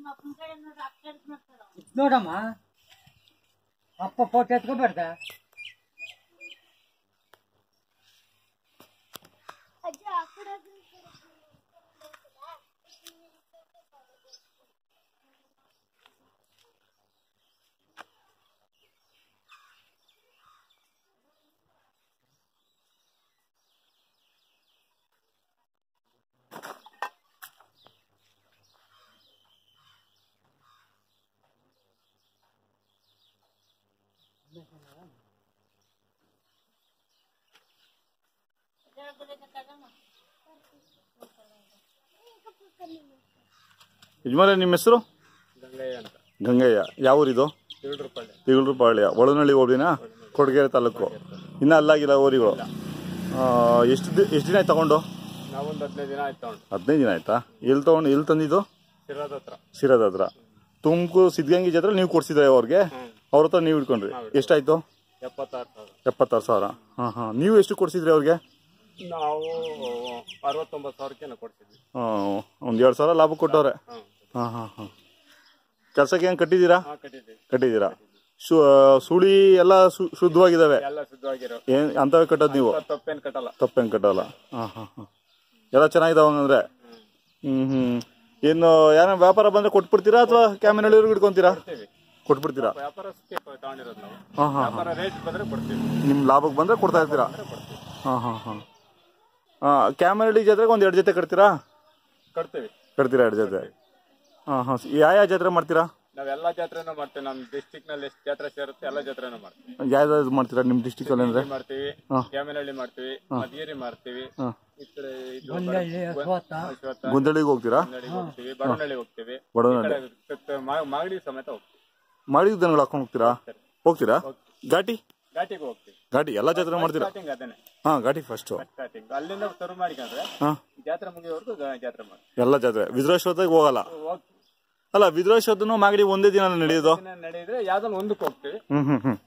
ನೋಡಮ್ಮ ಅಪ್ಪ ಫೋಟೋ ಎತ್ಕೊಬಾರ್ದ ಯಜಮಾನ ನಿಮ್ಮ ಹೆಸರು ಗಂಗಯ್ಯ ಅಂತ ಗಂಗಯ್ಯ ಯಾವ ಊರಿದು ತಿರುಡ್ರಪಳ್ಳಿ ತಿಗಳೂರುಪಾಳ್ಯ ಒಳನಳ್ಳಿ ಹೋಬಳಿನ ಕೊಡಗೇರಿ ತಾಲೂಕು ಇನ್ನೂ ಅಲ್ಲಾಗಿಲ್ಲ ಊರಿಗಳು ಎಷ್ಟು ದಿ ಎಷ್ಟು ದಿನ ಆಯ್ತು ತಗೊಂಡು ನಾವೊಂದು ಹದಿನೈದು ದಿನ ಆಯ್ತು ತಗೊಂಡು ಹದಿನೈದು ದಿನ ಆಯ್ತಾ ಎಲ್ಲಿ ತಗೊಂಡು ಎಲ್ಲಿ ತಂದಿದ್ದು ಸಿರಾದ ಹತ್ರ ಸಿರದ ಹತ್ರ ತುಮಕೂರು ಸಿದ್ಧಗಂಗೆ ಜಾತ್ರೆ ನೀವು ಕೊಡ್ಸಿದ್ರೆ ಅವ್ರಿಗೆ ಅವ್ರ ಹತ್ರ ನೀವು ಇಟ್ಕೊಂಡ್ರಿ ಎಷ್ಟಾಯ್ತು ಎಪ್ಪತ್ತಾರು ಸಾವಿರ ಎಪ್ಪತ್ತಾರು ಸಾವಿರ ಹಾಂ ಹಾಂ ನೀವು ಎಷ್ಟು ಕೊಡ್ಸಿದ್ರಿ ಅವ್ರಿಗೆ ನಾವು ಅರವತ್ತೊಂಬತ್ತು ಸಾವಿರಕ್ಕೆ ಕೊಡ್ತಿದ್ವಿ ಒಂದು ಎರಡು ಸಾವಿರ ಲಾಭ ಕೊಟ್ಟವ್ರೆ ಹಾಂ ಹಾಂ ಹಾಂ ಹಾಂ ಕೆಲಸಕ್ಕೆ ಏನು ಕಟ್ಟಿದ್ದೀರಾ ಹಾಂ ಕಟ್ಟಿದ್ದೀವಿ ಕಟ್ಟಿದ್ದೀರಾ ಶು ಸುಳಿ ಎಲ್ಲ ಶು- ಶುದ್ಧವಾಗಿದ್ದಾವೆ ಎಲ್ಲ ಶುದ್ಧವಾಗಿರೋ ಏನ್ ಅಂತವೇ ಕಟ್ಟೋದು ನೀವು ತಪ್ಪೇನು ಕಟ್ಟಲ್ಲ ತಪ್ಪೇನು ಕಟ್ಟಲ್ಲ ಹಾಂ ಹಾಂ ಹಾಂ ಎಲ್ಲ ಚೆನ್ನಾಗಿದಾವ ಹಂಗಂದ್ರೆ ಹ್ಮ್ ಹ್ಮ್ ಇನ್ನು ಏನೋ ವ್ಯಾಪಾರ ಬಂದ್ರೆ ಕೊಟ್ಬಿಡ್ತೀರಾ ಅಥವಾ ಕ್ಯಾಮಿನಳ್ಳಿವ್ರಿಗೆ ಇಟ್ಕೊಂತೀರಾ ಕೊಡ್ತೀವಿ ಕೊಟ್ಬಿಡ್ತೀರಾ ವ್ಯಾಪಾರಕ್ಕೆ ತಗೊಂಡಿರೋದು ನಾವು ಹಾಂ ಹಾಂ ವ್ಯಾಪಾರ ರೇಟ್ ಬಂದ್ರೆ ಕೊಡ್ತೀವಿ ನಿಮ್ಮ ಲಾಭಕ್ಕೆ ಬಂದ್ರೆ ಕೊಡ್ತಾ ಇರ್ತೀರಾ ಕೊಡ್ತೀವಿ ಹಾಂ ಹಾಂ ಹಾಂ ಹಾಂ ಕ್ಯಾಮಿನಳ್ಳಿ ಜಾತ್ರೆಗೆ ಒಂದು ಎರಡು ಜೊತೆ ಕಟ್ತೀರಾ ಕೊಡ್ತೀವಿ ಕಟ್ತೀರಾ ಎರಡು ಜೊತೆ ಹಾಂ ಹಾಂ ಯಾವ ಯಾವ ಜಾತ್ರೆ ಮಾಡ್ತೀರಾ ನಾವೆಲ್ಲ ಜಾತ್ರೆನೂ ಮಾಡ್ತೀವಿ ನಮ್ಮ ಡಿಸ್ಟಿಕ್ ನಲ್ಲಿ ಎಷ್ಟು ಜಾತ್ರೆ ಸೇರುತ್ತೆ ಎಲ್ಲ ಜಾತ್ರೆನೂ ಮಾಡ್ತೀವಿ ಯಾವ್ದಾದ್ರು ಮಾಡ್ತೀರಾ ನಿಮ್ಮ ಡಿಸ್ಟಿಕಲ್ಲಿ ಅಂದರೆ ಇಲ್ಲಿ ಮಾಡ್ತೀವಿ ಕ್ಯಾಮಿನಹಳ್ಳಿ ಮಾಡ್ತೀವಿ ಮಧುಗಿರಿ ಮಾಡ್ತೀವಿ ಹಾಂ ಈ ಕಡೆ ಇದು ಒಂದಳ್ಳಿ ಅಶ್ವತ್ಥ ಅಶ್ವತ್ಥ ಗುಂದಳಿಗೆ ಹೋಗ್ತೀರಾ ಕನ್ನಡಿಗೆ ಹೋಗ್ತೀವಿ ಬಡವನಹಳ್ಳಿ ಹೋಗ್ತೀವಿ ಬಡವನಹಳ್ಳಿ ಈ ಕಡೆ ಕ- ಮಾ- ಮಾಗಡಿ ಸಮೇತ ಹೋಗ್ತೀವಿ ಮಾಡಿದ ದನಗಳು ಹಾಕೊಂಡು ಹೋಗ್ತೀರಾ ಹೋಗ್ತೀರಾ ಘಾಟಿ ಘಾಟಿಗೆ ಹೋಗ್ತೀವಿ ಘಾಟಿ ಎಲ್ಲ ಜಾತ್ರೆ ಮಾಡ್ತೀರಾ ಸ್ಟಾರ್ಟಿಂಗ್ ಅದೇನೆ ಹಾಂ ಘಾಟಿ ಫಸ್ಟು ಸ್ಟಾರ್ಟಿಂಗ್ ಅಲ್ಲಿಂದ ಶುರು ಮಾಡಿಕೊಂಡ್ರೆ ಹಾಂ ಜಾತ್ರೆ ಮುಗಿಯೋವರೆಗೂ ಗ- ಜಾತ್ರೆ ಮಾಡಿ ಎಲ್ಲ ಜಾತ್ರೆ ವಿದ್ರೋಶ್ವತೆಗೆ ಹೋಗಲ್ಲ ಹೋಗ್ತೀವಿ ಅಲ್ಲ ವಿದ್ರೋಶ್ವತನು ಮಾಗಡಿ ಒಂದೇ ದಿನ ನಡೆಯೋದು ದಿನ ನಡೆಯಿದ್ರೆ ಯಾವ್ದನ್ನ ಒಂದಕ್ಕೆ ಹೋಗ್ತೀವಿ ಹ್ಮ್ ಹ್ಮ್ ಹ್ಮ್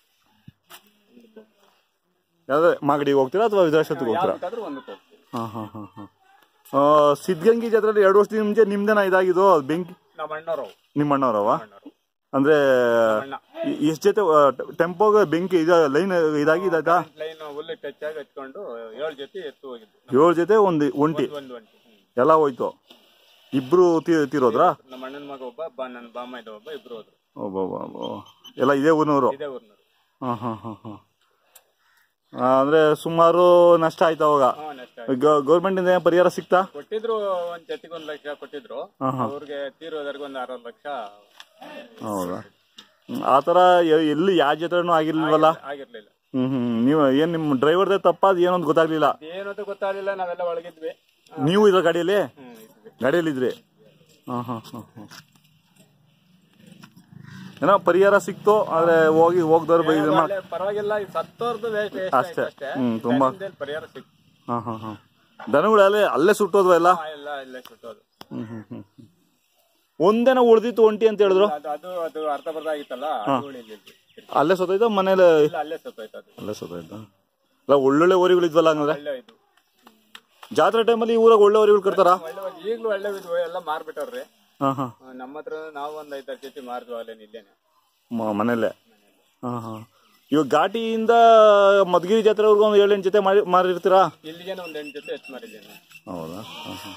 ಯಾವ್ದು ಮಾಗಡಿಗೆ ಹೋಗ್ತೀರಾ ಅಥವಾ ವಿದ್ರೋಶ್ವತಿಗೆ ಹೋಗ್ತೀರಾ ಯಾವ್ದಕ್ಕಾದ್ರೂ ಒಂದಕ್ಕೆ ಹೋಗ್ತೀವಿ ಹಾಂ ಹಾಂ ಹಾಂ ಹಾಂ ಸಿದ್ಧಗಂಗಿ ಜಾತ್ರೆ ಎರಡು ವರ್ಷದ ಮುಂಚೆ ನಿಮ್ದೇನ ಇದಾಗಿದ್ದು ಅದು ಬೆಂಕಿ ನಮ್ಮ ಅಣ್ಣವ್ರು ಅವು. ನಿಮ್ಮ ಅಣ್ಣವ್ರವ ಅಣ್ಣವ್ರು ಅಂದ್ರೆ ಅಣ್ಣ ಎಷ್ಟು ಜೊತೆ ಟೆಂಪೋಗೆ ಬೆಂಕಿ ಇದ ಲೈನ್ ಇದಾಗಿ ಇದಾಯ್ತಾ ಲೈನ್ ಹುಲ್ಲು ಟಚ್ ಆಗಿ ಹಚ್ಕೊಂಡು ಏಳು ಜೊತೆ ಎತ್ತು ಹೋಗಿದ್ವಿ ಏಳು ಜೊತೆ ಒಂದು ಒಂಟಿ ಒಂದು ಒಂಟಿ ಹ್ಮ್. ಎಲ್ಲ ಹೋಯ್ತು ಇಬ್ರು ತೀ- ತೀರೋದ್ರಾ ನಮ್ಮ ಅಣ್ಣನ ಮಗ ಒಬ್ಬ ಬ ನನ್ನ ಬಾಮ ಇದ್ದ ಒಬ್ಬ ಇಬ್ರು ಹೋದ್ರು ಒಬ್ಬ ಒಬ್ಬ ಒಬ್ಬ. ಎಲ್ಲ ಇದೇ ಊರಿನವರು ಇದೇ ಊರ್ನವ್ರು ಹಾಂ ಹಾಂ ಹಾಂ ಹಾಂ ಅಂದ್ರೆ ಸುಮಾರು ನಷ್ಟ ಆಯ್ತು ಅವಾಗ ಹಾ ನೆಕ್ಸ್ಟ್ ಗೌರ್ಮೆಂಟ್ ಇಂದ ಏನ್ ಪರಿಹಾರ ಸಿಕ್ತಾ ಕೊಟ್ಟಿದ್ರು ಒಂದ್ ಜೊತೆಗೆ ಒಂದ್ ಲಕ್ಷ ಕೊಟ್ಟಿದ್ರು ಅವ್ರಿಗೆ ತೀರೋದ್ರಿಗೆ ಒಂದ್ ಅರವತ್ತು ಲಕ್ಷ ಹೌದಾ ಹ್ಮ್. ಆ ತರ ಎ- ಎಲ್ಲಿ ಯಾವ ಜಾತ್ರೆನೂ ಆಗಿರ್ಲಿಲ್ವಲ್ಲ ಆಗಿರ್ಲಿಲ್ಲ ಹ್ಮ್ ಹ್ಮ್ ನೀವು ಏನ್ ನಿಮ್ ಡ್ರೈವರ್ದೇ ತಪ್ಪ ಅದು ಏನೊಂದು ಗೊತ್ತಾಗ್ಲಿಲ್ಲ ಏನಂತ ಗೊತ್ತಾಗ್ಲಿಲ್ಲ ನಾವೆಲ್ಲ ಒಳಗಿದ್ವಿ ನೀವು ಇದ್ರ ಗಾಡಿಯಲ್ಲಿ ಹ್ಮ್ ಇದ್ವಿ. ಗಾಡಿಯಲ್ಲಿ ಇದ್ರಿ ಹಾ ಹಾ ಹಾ ಹಾ. ಏನೋ ಪರಿಹಾರ ಸಿಕ್ತು ಆದ್ರೆ ಹೋಗಿ ಹೋಗ್ದವ್ರು ಬೈ ಇದು ಮಾಡ್- ಒಳ್ಳೆ ಪರವಾಗಿಲ್ಲ ಈ ಸತ್ತೋರ್ದು ವೇಸ್ಟ್ ಅಷ್ಟೇ. ಹ್ಮ್, ತುಂಬಾ. ಪರಿಹಾರ ಸಿಕ್ತು ಹಾ ಹಾ ಹಾ ದನಗಳು ಅಲ್ಲೇ ಅಲ್ಲೇ ಸುಟ್ಟೋದ್ವ ಎಲ್ಲ ಆ, ಎಲ್ಲ ಇಲ್ಲೇ ಸುಟ್ಟೋದು ಹ್ಮ್ ಹ್ಮ್ ಹ್ಮ್ ಹ್ಮ್. ಒಂದೇನ ಉಳ್ದಿತ್ತು ಒಂಟಿ ಅಂತ ಹೇಳಿದ್ರು ಅದು ಅದು ಅದು ಅರ್ಧ ಬರ್ಧ ಆಗಿತ್ತಲ್ಲ ಅದು ಉಳಿಲಿಲ್ಲ. ಅಲ್ಲೇ ಸತ್ತೋಯ್ತು ಮನೇಲಿ ಇಲ್ಲ ಅಲ್ಲೇ ಸತ್ತೋಯ್ತು ಅದು ಅಲ್ಲೇ ಸತ್ತೋಯ್ತು ಅಲ್ಲ ಒಳ್ಳೊಳ್ಳೆ ಊರಿಗಳು ಇದ್ವಲ್ಲ ಹಂಗಂದ್ರೆ ಒಳ್ಳೆ ಇದು ಜಾತ್ರೆ ಟೈಮಲ್ಲಿ ಊರಾಗ ಒಳ್ಳೆ ಊರಿಗಳು ಕಟ್ತಾರ ಒಳ್ಳೆ ಈಗ್ಲೂ ಒಳ್ಳೆ ಇದ್ವು ಎಲ್ಲ ಮಾರ್ಬಿಟ್ಟವ್ರಿ ಹಾ ಹಾ ಆ, ನಮ್ಮ ಹತ್ರ ನಾವು ಒಂದ್ ಐದಾರು ಜೊತೆ ಮಾರಿದ್ವು ಅಲ್ಲೇನು ಇಲ್ಲೇನೆ ಮ- ಮನೇಲೆ ಹಾ ಹಾ ಇವಾಗ ಘಾಟಿಯಿಂದ ಮಧುಗಿರಿ ಜಾತ್ರೆವರೆಗೂ ಒಂದು ಏಳೆಂಟು ಜೊತೆ ಮಾರಿ ಮಾರಿರ್ತೀರಾ ಇಲ್ಲಿಗೇನೆ ಒಂದ್ ಎಂಟು ಜೊತೆ ಹೆಚ್ಚು ಮಾರಿದ್ದೇನೆ ಹೌದಾ ಹಾ, ಹಾ.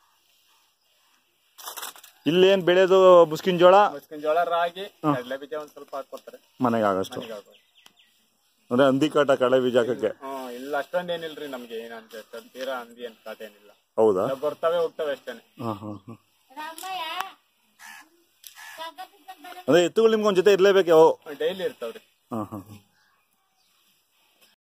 ಇಲ್ಲೇನ್ ಬೆಳೆಯೋದು ಮುಸ್ಕಿನ ಜೋಳ ಮುಸ್ಕಿನ ಜೋಳ ರಾಗಿ ಕಡಲೆ ಬೀಜ ಒಂದ್ ಸ್ವಲ್ಪ ಹಾಕೊಡ್ತಾರೆ ಮನೆಗೆ ಆಗಷ್ಟು ಮನೆಗೆ ಆಗ್ಬೋದು. ಅಂದ್ರೆ ಹಂದಿ ಕಾಟ ಕಳೆ ಬೀಜ ಹಾಕಕ್ಕೆ ಹ್ಮ್ ಇಲ್ಲ ಅಷ್ಟೊಂದ್ ಏನಿಲ್ರಿ ನಮ್ಗೆ ಏನಂತ ಹೇಳ್ತಾರೆ. ತೀರಾ ಹಂದಿ ಅಂತ ಕಾಟ ಏನಿಲ್ಲ ಹೌದಾ ಎಲ್ಲ ಬರ್ತವೆ ಹೋಗ್ತವೆ ಅಷ್ಟೇನೆ ಹಾ ಹಾ ಹಾ ಅಂದ್ರೆ ಎತ್ತುಗಳು ನಿಮ್ಗೆ ಒಂದ್ ಜೊತೆ ಇರ್ಲೇಬೇಕು ಯಾವ ಡೈಲಿ ಇರ್ತಾವ್ರಿ ಹಾ ಹಾ ಹಾ.